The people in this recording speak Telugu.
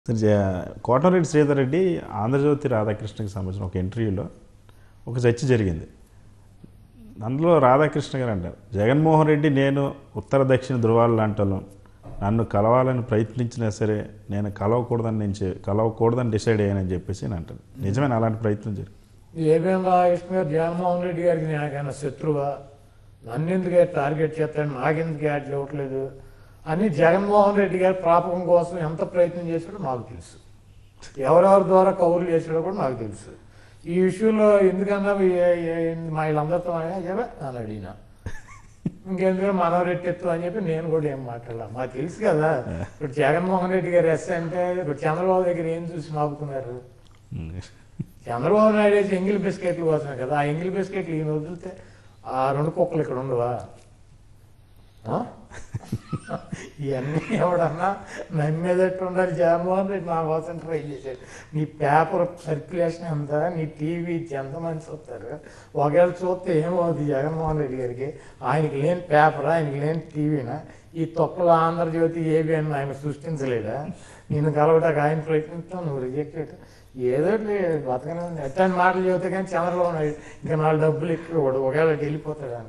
సరే జ- కోటమిరెడ్డి శ్రీధర్ రెడ్డి ఆంధ్రజ్యోతి రాధాకృష్ణకి సంబంధించిన ఒక ఇంటర్వ్యూలో ఒక చర్చ జరిగింది అందులో రాధాకృష్ణ గారు అంటారు జగన్మోహన్ రెడ్డి నేను ఉత్తర దక్షిణ ధృవాలు లాంటి నన్ను కలవాలని ప్రయత్నించినా సరే నేను కలవకూడదని నేను చే- కలవకూడదని డిసైడ్ అయ్యానని చెప్పేసి నేను అంటాను నిజమైన అలాంటి ప్రయత్నం జరిగింది ఏబిఎన్ రామకృష్ణ గారు జగన్మోహన్ రెడ్డి గారికి నాకైనా శత్రువా నన్ను ఎందుకు టార్గెట్ చేస్తాడు నాకెందుకు యాడ్ ఇవ్వట్లేదు అని జగన్మోహన్ రెడ్డి గారి ప్రాపకం కోసం ఎంత ప్రయత్నం చేశాడో నాకు తెలుసు ఎవరెవరి ద్వారా కౌరులు చేశాడో కూడా నాకు తెలుసు ఈ విషయంలో ఎందుకన్నా ఏ- ఏ- మా వీళ్ళందరితో చెప్పా అని అడిగినా ఇంకెందుకు మనవరెట్టెత్తు అని చెప్పి నేను కూడా ఏం మాట్లాడాల మాకు తెలుసు కదా ఇప్పుడు జగన్మోహన్ రెడ్డి గారు ఎస్ అంటే ఇప్పుడు చంద్రబాబు దగ్గర ఏం చూసి నవ్వుకున్నారు చంద్రబాబు నాయుడు వేసి ఎంగిల్ బిస్కెట్లు కోసమే కదా ఆ ఎంగిల్ బిస్కెట్లు ఈయన వదిలితే ఆ రెండు కుక్కలు ఇక్కడ ఉండవా ఆ? ఇవన్నీ ఎవడన్నా నమ్మేటట్టు ఉండాలి జగన్మోహన్ రెడ్డి నా కోసం ట్రై చేశాడు నీ పేపర్ సర్క్యులేషన్ ఎంత నీ టీవీ ఎంతమంది చూస్తారు ఒకవేళ చూస్తే ఏమవుతుంది జగన్మోహన్ రెడ్డి గారికి ఆయనకి లేని పేపర్ ఆయనకి లేని టీవీనా ఈ తొక్కలు ఆంధ్రజ్యోతి ఏవి అని ఆయన సృష్టించలేడా నేను కలవటానికి ఆయన ప్రయత్నిస్తాను నువ్వు రిజెక్ట్ చేయటం ఏదో ఒకటి బతకనే ఉంది ఎట్లాంటి మాటలు చెబితే కానీ చంద్రబాబు నాయుడు ఇంకా నాలుగు డబ్బులు ఎక్కువ ఒకవేళ వెళ్ళిపోతాడు ఆయన